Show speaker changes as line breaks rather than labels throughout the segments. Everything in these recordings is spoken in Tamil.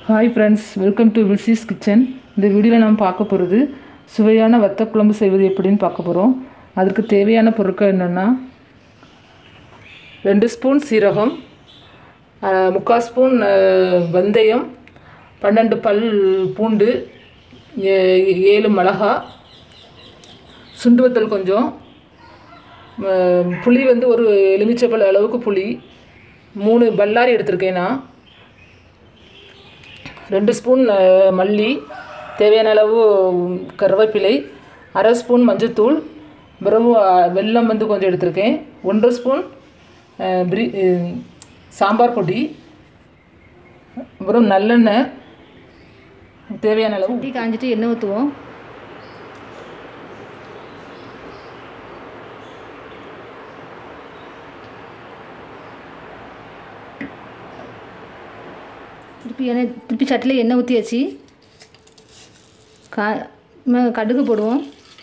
ஹாய் ஃப்ரெண்ட்ஸ் வெல்கம் டு வில்சிஸ் கிச்சன் இந்த வீடியோவில் நாம் பார்க்க போகிறது சுவையான வத்த குழம்பு செய்வது எப்படின்னு பார்க்க போகிறோம் அதற்கு தேவையான பொருட்கள் என்னென்னா ரெண்டு ஸ்பூன் சீரகம் அஹ், முக்கால் ஸ்பூன் அஹ், வெந்தயம் பன்னெண்டு பல் பூண்டு ஏ- ஏழு மிளகா சுண்டு வத்தல் கொஞ்சம் அஹ், புளி வந்து ஒரு எலுமிச்சப்பழ அளவுக்கு புளி மூணு பல்லாரி எடுத்திருக்கேன் நான் ரெண்டு ஸ்பூன் அஹ், மல்லி தேவையான அளவு கருவேப்பிலை அரை ஸ்பூன் மஞ்சத்தூள் பிறகு அஹ், வெல்லம் வந்து கொஞ்சம் எடுத்திருக்கேன் ஒன்றரை ஸ்பூன் அஹ், பிரி அஹ், சாம்பார் பொடி அப்புறம் நல்லெண்ணெய் தேவையான அளவு
டீ காஞ்சிட்டு எண்ணெய் ஊற்றுவோம் திருப்பி எண்ணெய் திருப்பி சட்டியில் எண்ணெய் ஊற்றியாச்சு கா ம- கடுகு போடுவோம்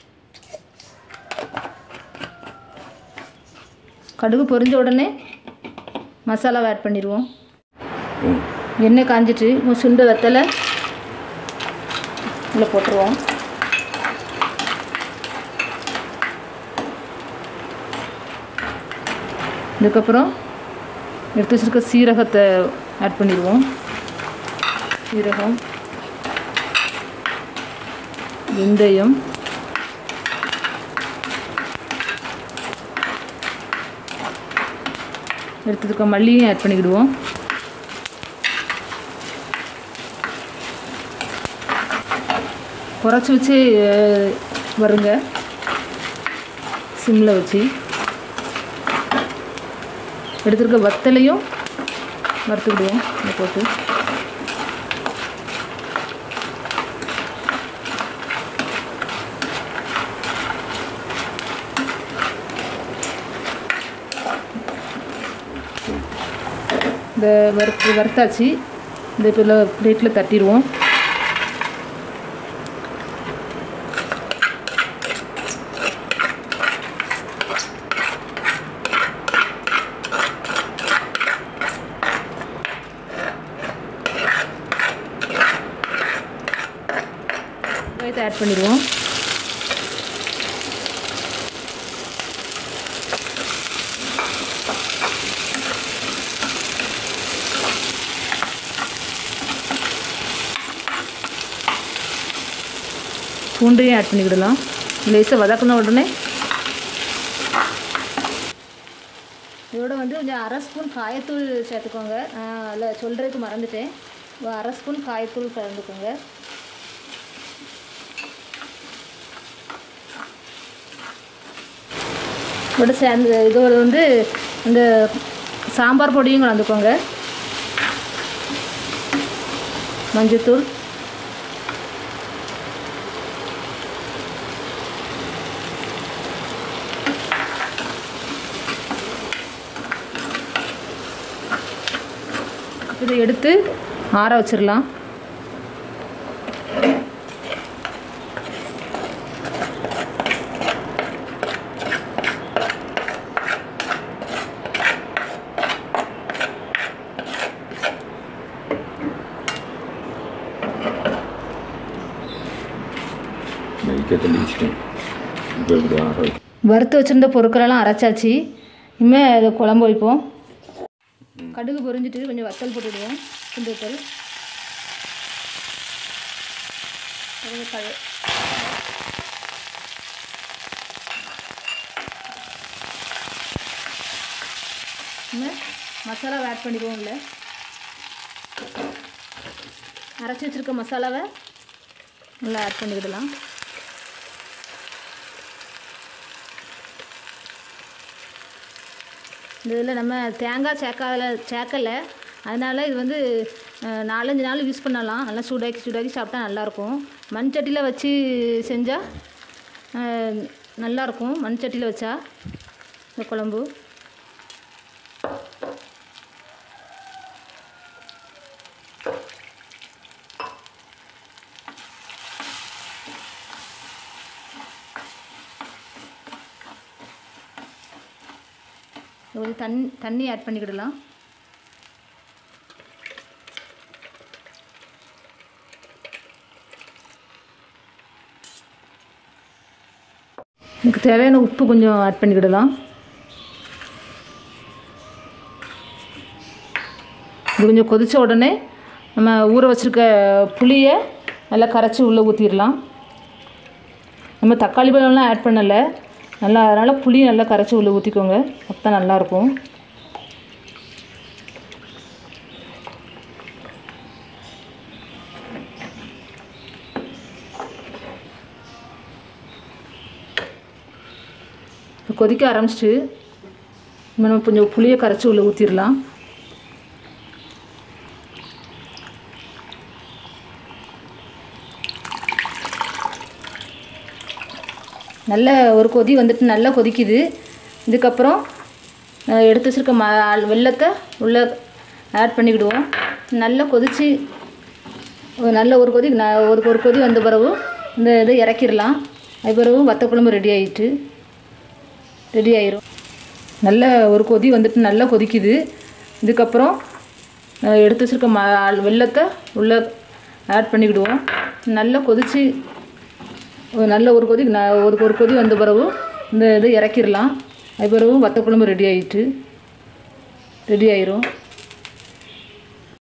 கடுகு பொரிஞ்ச உடனே மசாலாவை ஆட் பண்ணிடுவோம் எண்ணெய் காஞ்சிட்டு இன்னும் சுண்டு வெத்தலை இதில் போட்டுருவோம் இதுக்கப்புறம் எடுத்து வச்சிருக்க சீரகத்தை ஆட் பண்ணிடுவோம் சீரகம் வெந்தயம் எடுத்துருக்க மல்லியும் ஆட் பண்ணிக்கிடுவோம் குறைச்சி வச்சு அஹ், வருங்க சிம்மில் வச்சு எடுத்துருக்க வத்தலையும் வறுத்துக்கிடுவோம் இதை போட்டு இந்த வறுத்து வறுத்தாச்சு இந்த இப்போ பிளேட்டில் தட்டிடுவோம் வெங்காயத்தை ஆட் பண்ணிடுவோம் பூண்டையும் ஆட் பண்ணிக்கிடலாம் லேசாக வதக்கின உடனே இதோட வந்து கொஞ்சம் அரை ஸ்பூன் காயத்தூள் சேர்த்துக்கோங்க அதில் சொல்கிறதுக்கு மறந்துட்டேன் ஒரு அரை ஸ்பூன் காயத்தூள் கலந்துக்கோங்க இதோட சேர்ந்து இதோட வந்து இந்த சாம்பார் பொடியும் கலந்துக்கோங்க மஞ்சத்தூள் இதை எடுத்து ஆற வச்சிடலாம்
நெய்க்க தள்ளி வச்சுட்டேன் இப்போ இப்படி ஆற வைக்க
வறுத்து வச்சுருந்த பொருட்களெல்லாம் அரைச்சாச்சு இனிமேல் அதை குழம்பு வைப்போம் கடுகு பொரிஞ்சிட்டு கொஞ்சம் வத்தல் போட்டுடுவோம் குண்டு வத்தல் அப்புறம் கழு- இனிமேல் மசாலாவை ஆட் பண்ணிடுவோம் இல்லை அரைச்சி வச்சுருக்க மசாலாவை நல்லா ஆட் பண்ணிக்கிடலாம் இந்த இதில் நம்ம தேங்காய் சேர்க்காத சேர்க்கலை அதனால் இது வந்து அஹ், நாலஞ்சு நாள் யூஸ் பண்ணலாம் நல்லா சூடாக்கி சூடாக்கி சாப்பிட்டா நல்லாயிருக்கும் மண் சட்டியில் வச்சு செஞ்சால் நல்லாயிருக்கும் மண் சட்டியில் வச்சா இந்த குழம்பு ஒரு தண்ணி தண்ணி ஆட் பண்ணிக்கிடலாம் இதுக்கு தேவையான உப்பு கொஞ்சம் ஆட் பண்ணிக்கிடலாம் இது கொஞ்சம் கொதித்த உடனே நம்ம ஊற வச்சுருக்க புளியை நல்லா கரைச்சி உள்ளே ஊற்றிடலாம் நம்ம தக்காளி பழம்லாம் ஆட் பண்ணலை நல்லா அதனால் புளி நல்லா கரைச்சி உள்ளே ஊற்றிக்கோங்க அப்போ தான் நல்லாயிருக்கும் இப்போ கொதிக்க ஆரம்பிச்சிட்டு இப்போ நம்ம கொஞ்சம் புளியை கரைச்சி உள்ளே ஊற்றிடலாம் நல்ல ஒரு கொதி வந்துட்டு நல்லா கொதிக்குது இதுக்கப்புறம் அஹ், எடுத்து வச்சுருக்க ம வெள்ளத்தை உள்ளே ஆட் பண்ணிக்கிடுவோம் நல்லா கொதித்து ஒரு நல்ல ஒரு கொதி ந- ஒரு ஒரு கொதி வந்த பிறகு இந்த இதை இறக்கிடலாம் அது பிறகு வத்த குழம்பு ரெடி ஆயிட்டு ரெடி ஆயிரும் நல்ல ஒரு கொதி வந்துட்டு நல்லா கொதிக்குது இதுக்கப்புறம் அஹ், எடுத்து வச்சுருக்க ம வெள்ளத்தை உள்ளே ஆட் பண்ணிக்கிடுவோம் நல்லா கொதித்து ஒரு நல்ல ஒரு கொதி ந- ஒரு ஒரு கொதி வந்த பிறகு இந்த இதை இறக்கிடலாம் அது பிறகு வத்த குழம்பு ரெடி ஆயிட்டு ரெடி ஆயிரும்